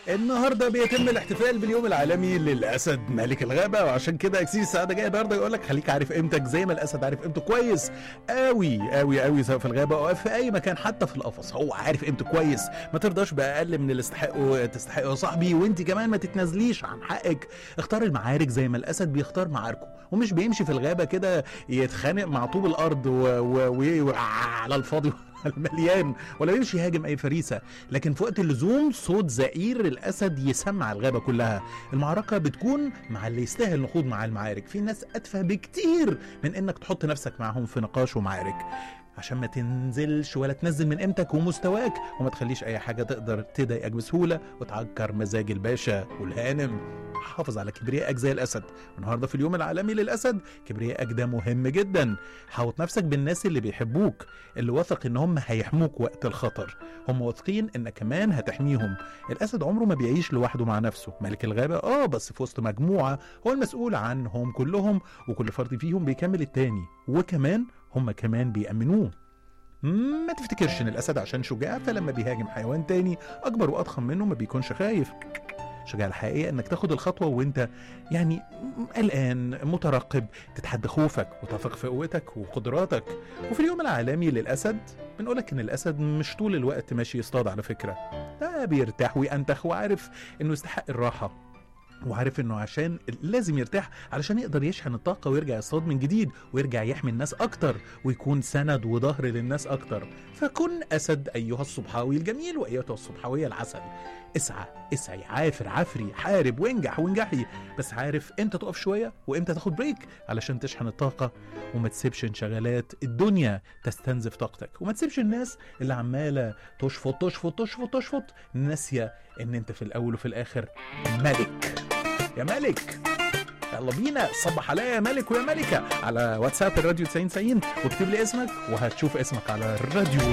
النهارده بيتم الاحتفال باليوم العالمي للاسد ملك الغابه وعشان كده اكسير السعاده جاي النهارده يقول لك خليك عارف قيمتك زي ما الاسد عارف قيمته كويس قوي قوي قوي سواء في الغابه او في اي مكان حتى في القفص هو عارف قيمته كويس ما ترضاش باقل من اللي استحقه تستحقه يا صاحبي وانت كمان ما تتنازليش عن حقك اختار المعارك زي ما الاسد بيختار معاركه ومش بيمشي في الغابه كده يتخانق مع طوب الارض وعلى و... و... على الفاضي المليان ولا بيمشي يهاجم اي فريسه لكن في وقت اللزوم صوت زئير الاسد يسمع الغابه كلها المعركه بتكون مع اللي يستاهل نخوض مع المعارك في ناس اتفه بكتير من انك تحط نفسك معاهم في نقاش ومعارك عشان ما تنزلش ولا تنزل من قيمتك ومستواك وما تخليش اي حاجه تقدر تضايقك بسهوله وتعكر مزاج الباشا والهانم حافظ على كبريائك زي الاسد النهارده في اليوم العالمي للاسد كبريائك ده مهم جدا حاوط نفسك بالناس اللي بيحبوك اللي واثق ان هم هيحموك وقت الخطر هم واثقين انك كمان هتحميهم الاسد عمره ما بيعيش لوحده مع نفسه ملك الغابه اه بس في وسط مجموعه هو المسؤول عنهم كلهم وكل فرد فيهم بيكمل التاني وكمان هم كمان بيأمنوه ما تفتكرش ان الاسد عشان شجاع فلما بيهاجم حيوان تاني اكبر واضخم منه ما بيكونش خايف الشجاعة الحقيقية انك تاخد الخطوة وانت يعني قلقان مترقب تتحدى خوفك وتثق في قوتك وقدراتك وفي اليوم العالمي للأسد بنقولك ان الأسد مش طول الوقت ماشي يصطاد على فكرة ده بيرتاح وينتخ وعارف انه يستحق الراحة وعارف انه عشان لازم يرتاح علشان يقدر يشحن الطاقة ويرجع يصطاد من جديد ويرجع يحمي الناس اكتر ويكون سند وظهر للناس اكتر فكن اسد ايها الصبحاوي الجميل وايتها الصبحاوية العسل اسعى اسعي عافر عفري حارب وانجح وانجحي بس عارف امتى تقف شوية وامتى تاخد بريك علشان تشحن الطاقة وما تسيبش انشغالات الدنيا تستنزف طاقتك وما تسيبش الناس اللي عمالة تشفط تشفط تشفط تشفط ناسية ان انت في الاول وفي الاخر ملك يا ملك يلا بينا صبح عليا يا ملك ويا ملكة على واتساب الراديو 90 90 واكتب لي اسمك وهتشوف اسمك على الراديو